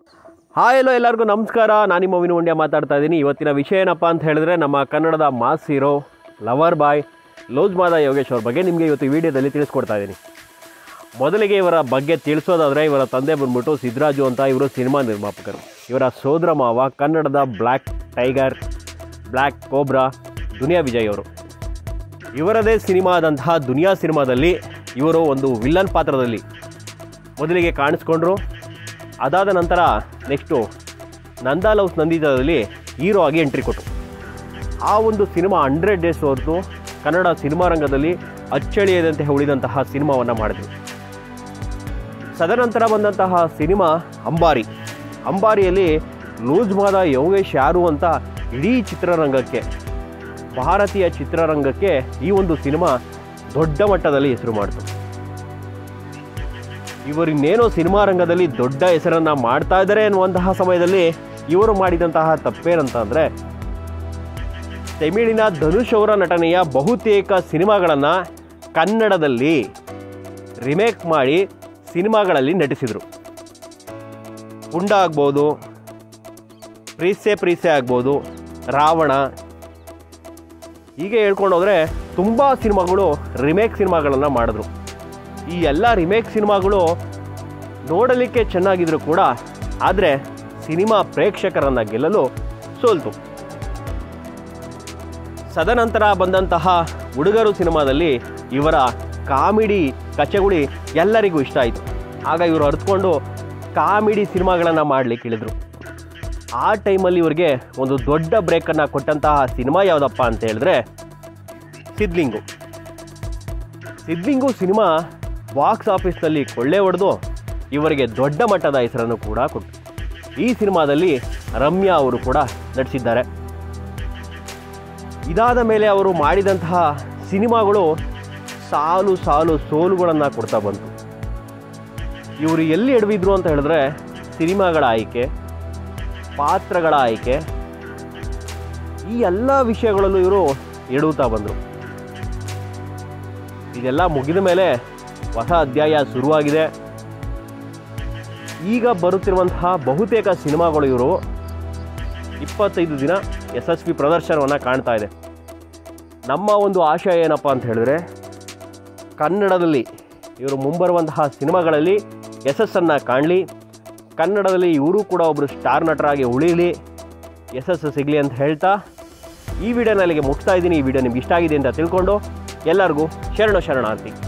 hi ಎಲ್ಲೋ ಎಲ್ಲರಿಗೂ ನಮಸ್ಕಾರ ನಾನು ನಿಮ್ಮ ವಿನು ಉಂಡ್ಯ ಮಾತಾಡ್ತಾ ಇದ್ದೀನಿ ಇವತ್ತಿನ ವಿಷಯ ಏನಪ್ಪ ಅಂತ ಹೇಳಿದ್ರೆ ನಮ್ಮ ಕನ್ನಡದ mass hero lover boy loose Mada Yogesh ಅವ್ರ ಬಗ್ಗೆ ನಿಮಗೆ ಇವತ್ತು ಈ ವಿಡಿಯೋದಲ್ಲಿ ತಿಳಿಸ್ಕೊಡ್ತಾ ಇದ್ದೀನಿ ಮೊದಲಿಗೆ ಇವರ ಬಗ್ಗೆ ತಿಳಿಸೋದಾದರೆ ಇವರ ತಂದೆ ಬಂದ್ಬಿಟ್ಟು ಸಿದ್ದರಾಜು ಅಂತ ಇವರು ಸಿನಿಮಾ ನಿರ್ಮಾಪಕರು ಇವರ ಸೋದರ ಮಾವ ಕನ್ನಡದ black tiger black cobra Duniya Vijay ಅವರು ಇವರದೇ ಸಿನಿಮಾ ಆದಂತಹ ದುನಿಯಾ ಸಿನಿಮಾದಲ್ಲಿ ಇವರು ಒಂದು ವಿಲ್ಲನ್ ಪಾತ್ರದಲ್ಲಿ ಮೊದಲಿಗೆ ಕಾಣಿಸ್ಕೊಂಡ್ರು ಅದಾದ ನಂತರ ನೆಕ್ಸ್ಟು ನಂದಾ ಲವ್ಸ್ ನಂದಿತದಲ್ಲಿ ಹೀರೋ ಆಗಿ ಎಂಟ್ರಿ ಕೊಟ್ಟರು ಆ ಒಂದು ಸಿನಿಮಾ ಹಂಡ್ರೆಡ್ ಡೇಸ್ ಹೊರತು ಕನ್ನಡ ಸಿನಿಮಾ ರಂಗದಲ್ಲಿ ಅಚ್ಚಳಿಯದಂತೆ ಉಳಿದಂತಹ ಸಿನಿಮಾವನ್ನು ಮಾಡಿದ್ರು ಸದನಂತರ ಬಂದಂತಹ ಸಿನಿಮಾ ಅಂಬಾರಿ ಅಂಬಾರಿಯಲ್ಲಿ ಲೂಜ್ ಮಾದ ಯೋಗೇಶ್ ಯಾರು ಅಂತ ಇಡೀ ಚಿತ್ರರಂಗಕ್ಕೆ ಭಾರತೀಯ ಚಿತ್ರರಂಗಕ್ಕೆ ಈ ಒಂದು ಸಿನಿಮಾ ದೊಡ್ಡ ಮಟ್ಟದಲ್ಲಿ ಹೆಸರು ಮಾಡಿತು ಇವರಿನ್ನೇನೋ ಸಿನಿಮಾ ರಂಗದಲ್ಲಿ ದೊಡ್ಡ ಹೆಸರನ್ನು ಮಾಡ್ತಾ ಇದ್ದಾರೆ ಎನ್ನುವಂತಹ ಸಮಯದಲ್ಲಿ ಇವರು ಮಾಡಿದಂತಹ ತಪ್ಪೇನಂತ ಅಂದರೆ ತಮಿಳಿನ ಧನುಷ್ ಅವರ ನಟನೆಯ ಬಹುತೇಕ ಸಿನಿಮಾಗಳನ್ನು ಕನ್ನಡದಲ್ಲಿ ರಿಮೇಕ್ ಮಾಡಿ ಸಿನಿಮಾಗಳಲ್ಲಿ ನಟಿಸಿದರು ಪುಂಡ ಆಗ್ಬೋದು ಪ್ರೀಸೆ ಪ್ರೀಸೆ ಆಗ್ಬೋದು ರಾವಣ ಹೀಗೆ ಹೇಳ್ಕೊಂಡು ಹೋದರೆ ತುಂಬ ಸಿನಿಮಾಗಳು ರಿಮೇಕ್ ಸಿನಿಮಾಗಳನ್ನು ಮಾಡಿದ್ರು ಈ ಎಲ್ಲ ರಿಮೇಕ್ ಸಿನಿಮಾಗಳು ನೋಡಲಿಕ್ಕೆ ಚೆನ್ನಾಗಿದ್ರು ಕೂಡ ಆದರೆ ಸಿನಿಮಾ ಪ್ರೇಕ್ಷಕರನ್ನು ಗೆಲ್ಲಲು ಸೋಲ್ತು ಸದನಂತರ ಬಂದಂತಹ ಹುಡುಗರು ಸಿನಿಮಾದಲ್ಲಿ ಇವರ ಕಾಮಿಡಿ ಕಚಗುಳಿ ಎಲ್ಲರಿಗೂ ಇಷ್ಟ ಆಯಿತು ಆಗ ಇವರು ಅರ್ಥಕೊಂಡು ಕಾಮಿಡಿ ಸಿನಿಮಾಗಳನ್ನು ಮಾಡಲಿಕ್ಕೆ ಇಳಿದ್ರು ಆ ಟೈಮಲ್ಲಿ ಇವರಿಗೆ ಒಂದು ದೊಡ್ಡ ಬ್ರೇಕನ್ನು ಕೊಟ್ಟಂತಹ ಸಿನಿಮಾ ಯಾವುದಪ್ಪ ಅಂತ ಹೇಳಿದ್ರೆ ಸಿದ್ಲಿಂಗು ಸಿದ್ಲಿಂಗು ಸಿನಿಮಾ ಬಾಕ್ಸ್ ಆಫೀಸ್ನಲ್ಲಿ ಕೊಳ್ಳೆ ಹೊಡೆದು ಇವರಿಗೆ ದೊಡ್ಡ ಮಟ್ಟದ ಹೆಸರನ್ನು ಕೂಡ ಕೊಟ್ಟು ಈ ಸಿನಿಮಾದಲ್ಲಿ ರಮ್ಯಾ ಅವರು ಕೂಡ ನಟಿಸಿದ್ದಾರೆ ಇದಾದ ಮೇಲೆ ಅವರು ಮಾಡಿದಂತಹ ಸಿನಿಮಾಗಳು ಸಾಲು ಸಾಲು ಸೋಲುಗಳನ್ನು ಕೊಡ್ತಾ ಬಂತು ಇವರು ಎಲ್ಲಿ ಎಡವಿದ್ರು ಅಂತ ಹೇಳಿದ್ರೆ ಸಿನಿಮಾಗಳ ಆಯ್ಕೆ ಪಾತ್ರಗಳ ಆಯ್ಕೆ ಈ ಎಲ್ಲ ವಿಷಯಗಳಲ್ಲೂ ಇವರು ಎಡುತ್ತಾ ಬಂದರು ಇದೆಲ್ಲ ಮುಗಿದ ಮೇಲೆ ಹೊಸ ಅಧ್ಯಾಯ ಶುರುವಾಗಿದೆ ಈಗ ಬರುತ್ತಿರುವಂತಹ ಬಹುತೇಕ ಸಿನಿಮಾಗಳು ಇವರು ಇಪ್ಪತ್ತೈದು ದಿನ ಯಶಸ್ವಿ ಪ್ರದರ್ಶನವನ್ನು ಕಾಣ್ತಾ ಇದೆ ನಮ್ಮ ಒಂದು ಆಶಯ ಏನಪ್ಪ ಅಂತ ಹೇಳಿದ್ರೆ ಕನ್ನಡದಲ್ಲಿ ಇವರು ಮುಂಬರುವಂತಹ ಸಿನಿಮಾಗಳಲ್ಲಿ ಯಶಸ್ಸನ್ನು ಕಾಣಲಿ ಕನ್ನಡದಲ್ಲಿ ಇವರು ಕೂಡ ಒಬ್ಬರು ಸ್ಟಾರ್ ನಟರಾಗಿ ಉಳಿಲಿ ಯಶಸ್ಸು ಸಿಗಲಿ ಅಂತ ಹೇಳ್ತಾ ಈ ವಿಡಿಯೋನ ಅಲ್ಲಿಗೆ ಮುಗಿಸ್ತಾ ಇದ್ದೀನಿ ಈ ವಿಡಿಯೋ ನಿಮ್ಗೆ ಇಷ್ಟ ಆಗಿದೆ ಅಂತ ತಿಳ್ಕೊಂಡು ಎಲ್ಲರಿಗೂ ಶರಣ ಶರಣಾರ್ಥಿ